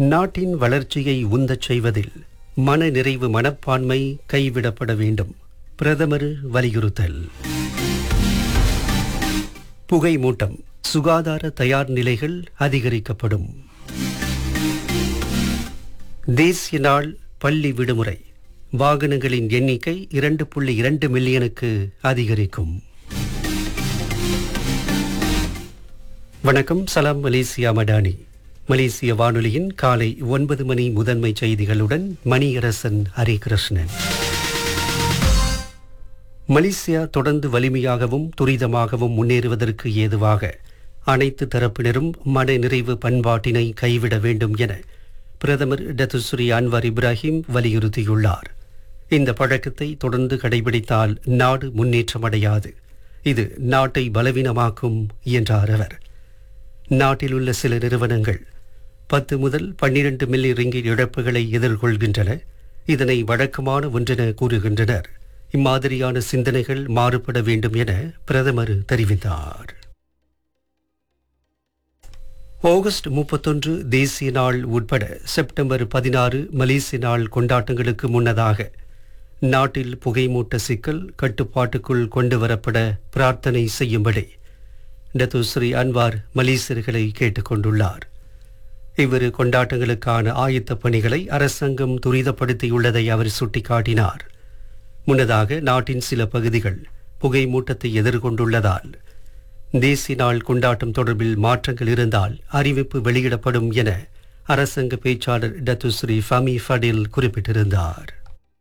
நாட்டின் வளர்ச்சியை உந்தச் செய்வதில் மன நிறைவு மனப்பான்மை கைவிடப்பட வேண்டும் பிரதமர் வலியுறுத்தல் புகை மூட்டம் சுகாதார தயார் நிலைகள் அதிகரிக்கப்படும் தேசிய நாள் பள்ளி விடுமுறை வாகனங்களின் எண்ணிக்கை இரண்டு புள்ளி இரண்டு மில்லியனுக்கு அதிகரிக்கும் வணக்கம் சலாம் மலேசியா மடானி மலேசிய வானொலியின் காலை ஒன்பது மணி முதன்மை செய்திகளுடன் மணியரசன் ஹரிகிருஷ்ணன் மலேசியா தொடர்ந்து வலிமையாகவும் துரிதமாகவும் முன்னேறுவதற்கு ஏதுவாக அனைத்து தரப்பினரும் மன நிறைவு பண்பாட்டினை கைவிட வேண்டும் என பிரதமர் டத்துஸ்ரீ அன்வர் இப்ராஹிம் வலியுறுத்தியுள்ளார் இந்த பழக்கத்தை தொடர்ந்து கடைபிடித்தால் நாடு முன்னேற்றமடையாது இது நாட்டை பலவீனமாக்கும் என்றார் அவர் நாட்டில் உள்ள சில நிறுவனங்கள் பத்து முதல் பன்னிரண்டு மில்லி ரிங்கிட் இழப்புகளை எதிர்கொள்கின்றன இதனை வழக்கமான ஒன்றென கூறுகின்றனர் இம்மாதிரியான சிந்தனைகள் மாறுபட வேண்டும் என பிரதமர் தெரிவித்தார் ஆகஸ்ட் முப்பத்தொன்று தேசிய நாள் உட்பட செப்டம்பர் பதினாறு மலேசிய நாள் கொண்டாட்டங்களுக்கு முன்னதாக நாட்டில் புகைமூட்ட சிக்கல் கட்டுப்பாட்டுக்குள் கொண்டு வரப்பட பிரார்த்தனை செய்யும்படி டத்துஸ்ரீ அன்வார் மலேசியர்களை கேட்டுக்கொண்டுள்ளார் இவ்விரு கொண்டாட்டங்களுக்கான ஆயத்த பணிகளை அரசாங்கம் துரிதப்படுத்தியுள்ளதை அவர் சுட்டிக்காட்டினார் முன்னதாக நாட்டின் சில பகுதிகள் புகை மூட்டத்தை எதிர்கொண்டுள்ளதால் தேசிய நாள் கொண்டாட்டம் தொடர்பில் மாற்றங்கள் இருந்தால் அறிவிப்பு வெளியிடப்படும் என அரசாங்க பேச்சாளர் டத்துஸ்ரீ ஃபமி ஃபடில் குறிப்பிட்டிருந்தார்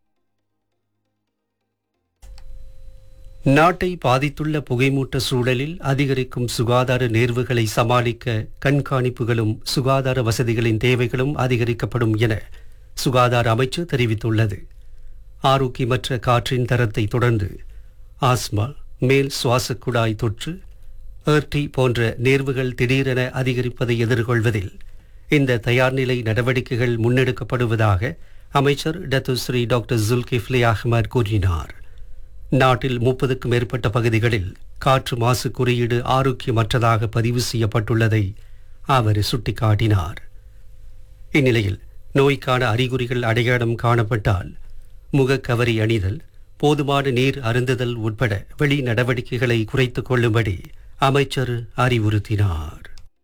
நாட்டை பாதித்துள்ள புகைமூட்ட சூழலில் அதிகரிக்கும் சுகாதார நேர்வுகளை சமாளிக்க கண்காணிப்புகளும் சுகாதார வசதிகளின் தேவைகளும் அதிகரிக்கப்படும் என சுகாதார அமைச்சு தெரிவித்துள்ளது ஆரோக்கியமற்ற காற்றின் தரத்தை தொடர்ந்து ஆஸ்மா மேல் சுவாச குழாய் தொற்று ஏர்டி போன்ற நேர்வுகள் திடீரென அதிகரிப்பதை எதிர்கொள்வதில் இந்த தயார்நிலை நடவடிக்கைகள் முன்னெடுக்கப்படுவதாக அமைச்சர் டத்துஸ்ரீ டாக்டர் ஜுல்கிஃப்லி அஹ்மத் கூறினார் நாட்டில் முப்பதுக்கும் மேற்பட்ட பகுதிகளில் காற்று மாசு குறியீடு ஆரோக்கியமற்றதாக பதிவு செய்யப்பட்டுள்ளதை அவர் சுட்டிக்காட்டினார் இந்நிலையில் நோய்க்கான அறிகுறிகள் அடையாளம் காணப்பட்டால் முகக்கவரி அணிதல் போதுமான நீர் அருந்துதல் உட்பட வெளி நடவடிக்கைகளை குறைத்துக் கொள்ளும்படி அமைச்சர் அறிவுறுத்தினார்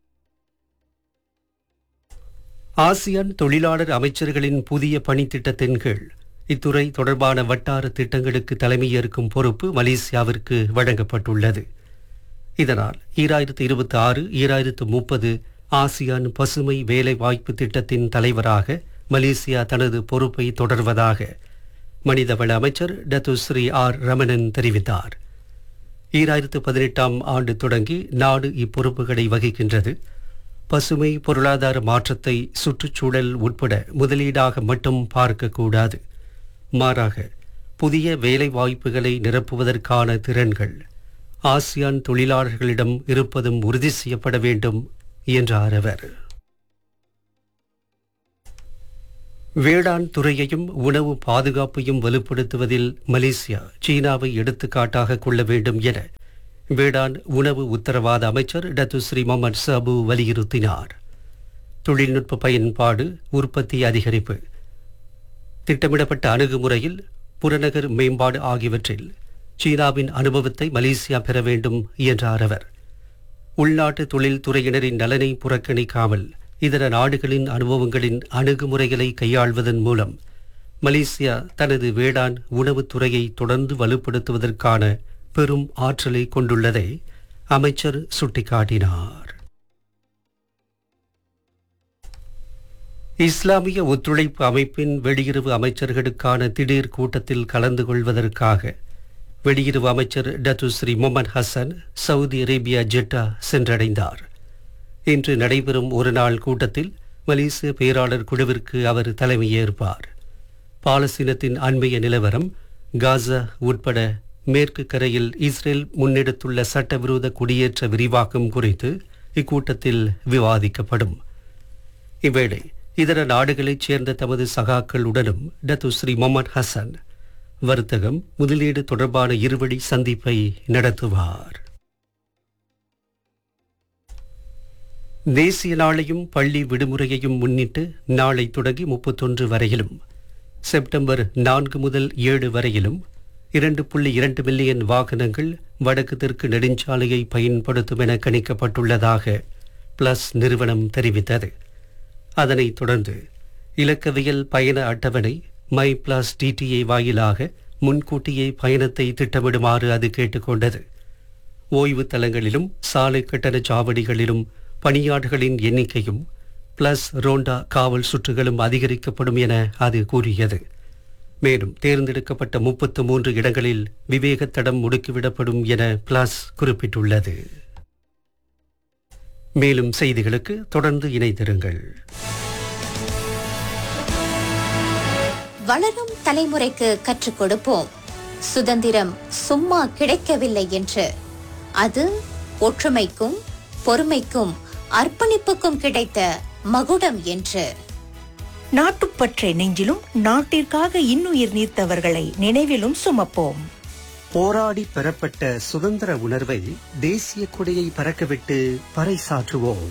ஆசியான் தொழிலாளர் அமைச்சர்களின் புதிய பணித்திட்டத்தின் கீழ் இத்துறை தொடர்பான வட்டார திட்டங்களுக்கு தலைமையேற்கும் பொறுப்பு மலேசியாவிற்கு வழங்கப்பட்டுள்ளது இதனால் ஈராயிரத்து இருபத்தி ஆறு ஈராயிரத்து முப்பது ஆசியான் பசுமை வேலைவாய்ப்பு திட்டத்தின் தலைவராக மலேசியா தனது பொறுப்பை தொடர்வதாக மனிதவள அமைச்சர் டத்துஸ்ரீ ஆர் ரமணன் தெரிவித்தார் ஈராயிரத்து பதினெட்டாம் ஆண்டு தொடங்கி நாடு இப்பொறுப்புகளை வகிக்கின்றது பசுமை பொருளாதார மாற்றத்தை சுற்றுச்சூழல் உட்பட முதலீடாக மட்டும் பார்க்கக்கூடாது மாறாக புதிய வேலை வாய்ப்புகளை நிரப்புவதற்கான திறன்கள் ஆசியான் தொழிலாளர்களிடம் இருப்பதும் உறுதி செய்யப்பட வேண்டும் என்றார் அவர் வேளாண் துறையையும் உணவு பாதுகாப்பையும் வலுப்படுத்துவதில் மலேசியா சீனாவை எடுத்துக்காட்டாக கொள்ள வேண்டும் என வேளாண் உணவு உத்தரவாத அமைச்சர் டத்துஸ்ரீ முகமது சாபு வலியுறுத்தினார் தொழில்நுட்ப பயன்பாடு உற்பத்தி அதிகரிப்பு திட்டமிடப்பட்ட அணுகுமுறையில் புறநகர் மேம்பாடு ஆகியவற்றில் சீனாவின் அனுபவத்தை மலேசியா பெற வேண்டும் என்றார் அவர் உள்நாட்டு தொழில்துறையினரின் நலனை புறக்கணிக்காமல் இதர நாடுகளின் அனுபவங்களின் அணுகுமுறைகளை கையாள்வதன் மூலம் மலேசியா தனது வேளாண் உணவுத் துறையை தொடர்ந்து வலுப்படுத்துவதற்கான பெரும் ஆற்றலை கொண்டுள்ளதை அமைச்சர் சுட்டிக்காட்டினார் இஸ்லாமிய ஒத்துழைப்பு அமைப்பின் வெளியுறவு அமைச்சர்களுக்கான திடீர் கூட்டத்தில் கலந்து கொள்வதற்காக வெளியுறவு அமைச்சர் Datuk Seri Mohamad Hasan Saudi Arabia Jeddah சென்றடைந்தார் இன்று நடைபெறும் ஒரு நாள் கூட்டத்தில் மலேசிய பேராளர் குழுவிற்கு அவர் தலைமையேற்பார் பாலஸ்தீனத்தின் அண்மைய நிலவரம் காசா உட்பட மேற்கு கரையில் இஸ்ரேல் முன்னெடுத்துள்ள சட்டவிரோத குடியேற்ற விரிவாக்கம் குறித்து இக்கூட்டத்தில் விவாதிக்கப்படும் இவ்வேளை இதர நாடுகளைச் சேர்ந்த தமது சகாக்களுடனும் டத்துஸ்ரீ முகமது ஹசன் வர்த்தகம் முதலீடு தொடர்பான இருவழி சந்திப்பை நடத்துவார் தேசிய நாளையும் பள்ளி விடுமுறையையும் முன்னிட்டு நாளை தொடங்கி முப்பத்தொன்று வரையிலும் செப்டம்பர் நான்கு முதல் ஏழு வரையிலும் இரண்டு புள்ளி இரண்டு மில்லியன் வாகனங்கள் வடக்கு தெற்கு நெடுஞ்சாலையை பயன்படுத்தும் என கணிக்கப்பட்டுள்ளதாக பிளஸ் நிறுவனம் தெரிவித்தது அதனைத் தொடர்ந்து இலக்கவியல் பயண அட்டவணை மை பிளஸ் டிடிஏ வாயிலாக முன்கூட்டியே பயணத்தை திட்டமிடுமாறு அது கேட்டுக்கொண்டது ஓய்வு தலங்களிலும் சாலை கட்டண சாவடிகளிலும் பணியாளர்களின் எண்ணிக்கையும் பிளஸ் ரோண்டா காவல் சுற்றுகளும் அதிகரிக்கப்படும் என அது கூறியது மேலும் தேர்ந்தெடுக்கப்பட்ட முப்பத்து மூன்று இடங்களில் விவேக தடம் முடுக்கிவிடப்படும் என பிளஸ் குறிப்பிட்டுள்ளது மேலும் செய்திகளுக்கு தொடர்ந்து இணைந்திருங்கள் வளரும் தலைமுறைக்கு கற்றுக் கொடுப்போம் சுதந்திரம் சும்மா கிடைக்கவில்லை என்று அது ஒற்றுமைக்கும் பொறுமைக்கும் அர்ப்பணிப்புக்கும் கிடைத்த மகுடம் என்று நாட்டுப்பற்றை நெஞ்சிலும் நாட்டிற்காக இன்னுயிர் நீர்த்தவர்களை நினைவிலும் சுமப்போம் போராடி பெறப்பட்ட சுதந்திர உணர்வை தேசிய கொடியை பறக்கவிட்டு பறைசாற்றுவோம்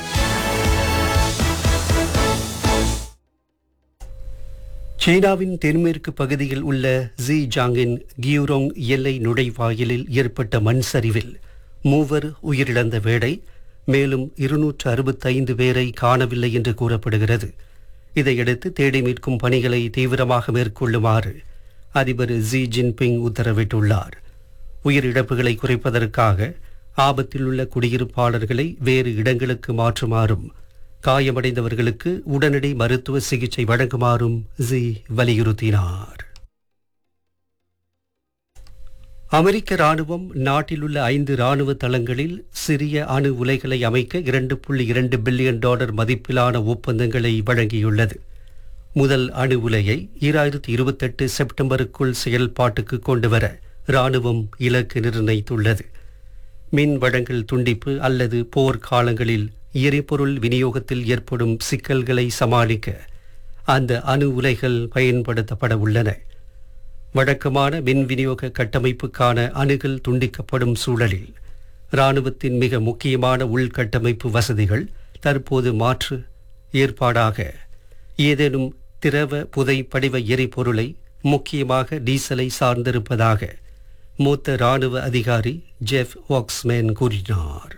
சீனாவின் தென்மேற்கு பகுதியில் உள்ள ஜி ஜாங்கின் கியூரோங் எல்லை நுழைவாயிலில் ஏற்பட்ட மண் சரிவில் மூவர் உயிரிழந்த வேளை மேலும் இருநூற்று அறுபத்தைந்து பேரை காணவில்லை என்று கூறப்படுகிறது இதையடுத்து தேடி மீட்கும் பணிகளை தீவிரமாக மேற்கொள்ளுமாறு அதிபர் ஜி ஜின்பிங் உத்தரவிட்டுள்ளார் உயிரிழப்புகளை குறைப்பதற்காக ஆபத்தில் உள்ள குடியிருப்பாளர்களை வேறு இடங்களுக்கு மாற்றுமாறும் காயமடைந்தவர்களுக்கு உடனடி மருத்துவ சிகிச்சை வழங்குமாறும் ஜி வலியுறுத்தினார் அமெரிக்க ராணுவம் நாட்டில் உள்ள ஐந்து ராணுவ தளங்களில் சிறிய அணு உலைகளை அமைக்க இரண்டு புள்ளி இரண்டு பில்லியன் டாலர் மதிப்பிலான ஒப்பந்தங்களை வழங்கியுள்ளது முதல் அணு உலையை ஈராயிரத்தி இருபத்தெட்டு செப்டம்பருக்குள் செயல்பாட்டுக்கு கொண்டுவர ராணுவம் இலக்கு நிர்ணயித்துள்ளது மின் வழங்கல் துண்டிப்பு அல்லது போர் காலங்களில் எரிபொருள் விநியோகத்தில் ஏற்படும் சிக்கல்களை சமாளிக்க அந்த அணு உலைகள் பயன்படுத்தப்பட உள்ளன வழக்கமான மின் விநியோக கட்டமைப்புக்கான அணுகல் துண்டிக்கப்படும் சூழலில் இராணுவத்தின் மிக முக்கியமான உள்கட்டமைப்பு வசதிகள் தற்போது மாற்று ஏற்பாடாக ஏதேனும் திரவ புதை படிவ எரிபொருளை முக்கியமாக டீசலை சார்ந்திருப்பதாக மூத்த இராணுவ அதிகாரி ஜெஃப் வாக்ஸ்மேன் கூறினார்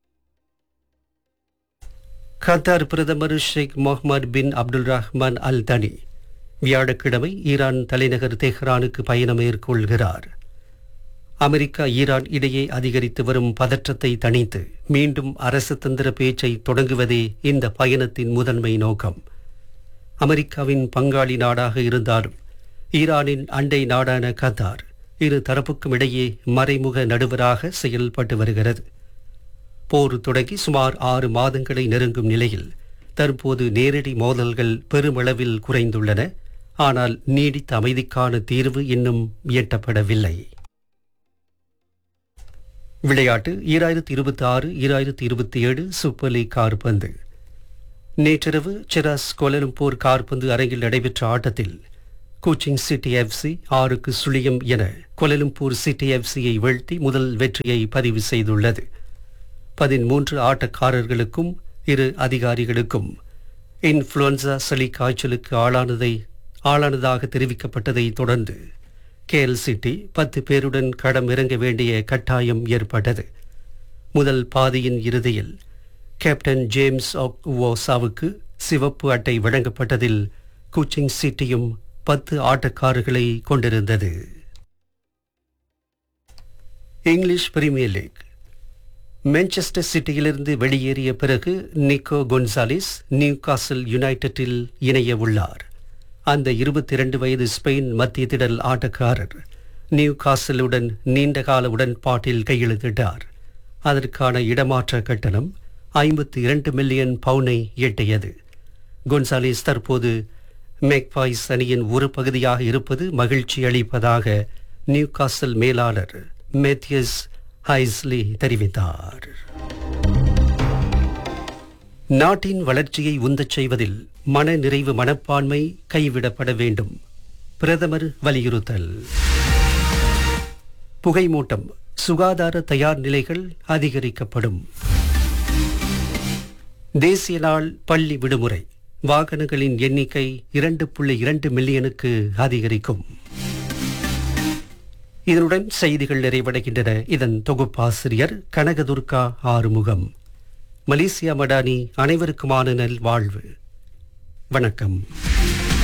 கத்தார் பிரதமர் ஷேக் முகமது பின் அப்துல் ரஹ்மான் அல் தனி வியாழக்கிழமை ஈரான் தலைநகர் தெஹ்ரானுக்கு பயணம் மேற்கொள்கிறார் அமெரிக்கா ஈரான் இடையே அதிகரித்து வரும் பதற்றத்தை தணித்து மீண்டும் அரசு தந்திர பேச்சை தொடங்குவதே இந்த பயணத்தின் முதன்மை நோக்கம் அமெரிக்காவின் பங்காளி நாடாக இருந்தாலும் ஈரானின் அண்டை நாடான கத்தார் இரு தரப்புக்கும் இடையே மறைமுக நடுவராக செயல்பட்டு வருகிறது போர் தொடங்கி சுமார் ஆறு மாதங்களை நெருங்கும் நிலையில் தற்போது நேரடி மோதல்கள் பெருமளவில் குறைந்துள்ளன ஆனால் நீடித்த அமைதிக்கான தீர்வு இன்னும் எட்டப்படவில்லை விளையாட்டு ஈராயிரத்தி இருபத்தி ஆறு ஈராயிரத்தி இருபத்தி ஏழு சூப்பர் லீக் கார்பந்து நேற்றிரவு செராஸ் கோலலம்பூர் கார்பந்து அரங்கில் நடைபெற்ற ஆட்டத்தில் கோச்சிங் சிட்டி எஃப்சி ஆறுக்கு சுழியம் என கோலலம்பூர் சிட்டி எஃப்சியை வீழ்த்தி முதல் வெற்றியை பதிவு செய்துள்ளது பதிமூன்று ஆட்டக்காரர்களுக்கும் இரு அதிகாரிகளுக்கும் இன்ஃப்ளூயன்சா சளி காய்ச்சலுக்கு ஆளானதை ஆளானதாக தெரிவிக்கப்பட்டதை தொடர்ந்து கேஎல் சிட்டி பத்து பேருடன் களம் இறங்க வேண்டிய கட்டாயம் ஏற்பட்டது முதல் பாதியின் இறுதியில் கேப்டன் ஜேம்ஸ் ஓசாவுக்கு சிவப்பு அட்டை வழங்கப்பட்டதில் கோச்சிங் சிட்டியும் பத்து ஆட்டக்காரர்களை கொண்டிருந்தது இங்கிலீஷ் பிரீமியர் லீக் மான்செஸ்டர் சிட்டியிலிருந்து வெளியேறிய பிறகு நிக்கோ கொன்சாலிஸ் நியூ காசல் யுனைடெட்டில் இணைய உள்ளார் அந்த இருபத்தி இரண்டு வயது ஸ்பெயின் மத்திய திடல் ஆட்டக்காரர் நியூ காசலுடன் நீண்டகால உடன்பாட்டில் கையெழுத்திட்டார் அதற்கான இடமாற்ற கட்டணம் ஐம்பத்தி இரண்டு மில்லியன் பவுனை எட்டியது கொன்சாலிஸ் தற்போது மேக்பாய்ஸ் அணியின் ஒரு பகுதியாக இருப்பது மகிழ்ச்சி அளிப்பதாக நியூ காசல் மேலாளர் மேத்யஸ் ஹைஸ்லி தெரிவித்தார் நாட்டின் வளர்ச்சியை உந்தச் செய்வதில் மன நிறைவு மனப்பான்மை கைவிடப்பட வேண்டும் பிரதமர் வலியுறுத்தல் புகைமூட்டம் சுகாதார தயார் நிலைகள் அதிகரிக்கப்படும் தேசிய நாள் பள்ளி விடுமுறை வாகனங்களின் எண்ணிக்கை இரண்டு புள்ளி இரண்டு மில்லியனுக்கு அதிகரிக்கும் இதனுடன் செய்திகள் நிறைவடைகின்றன இதன் தொகுப்பாசிரியர் கனகதுர்கா ஆறுமுகம் மலேசியா மடானி அனைவருக்குமான நல் வாழ்வு வணக்கம்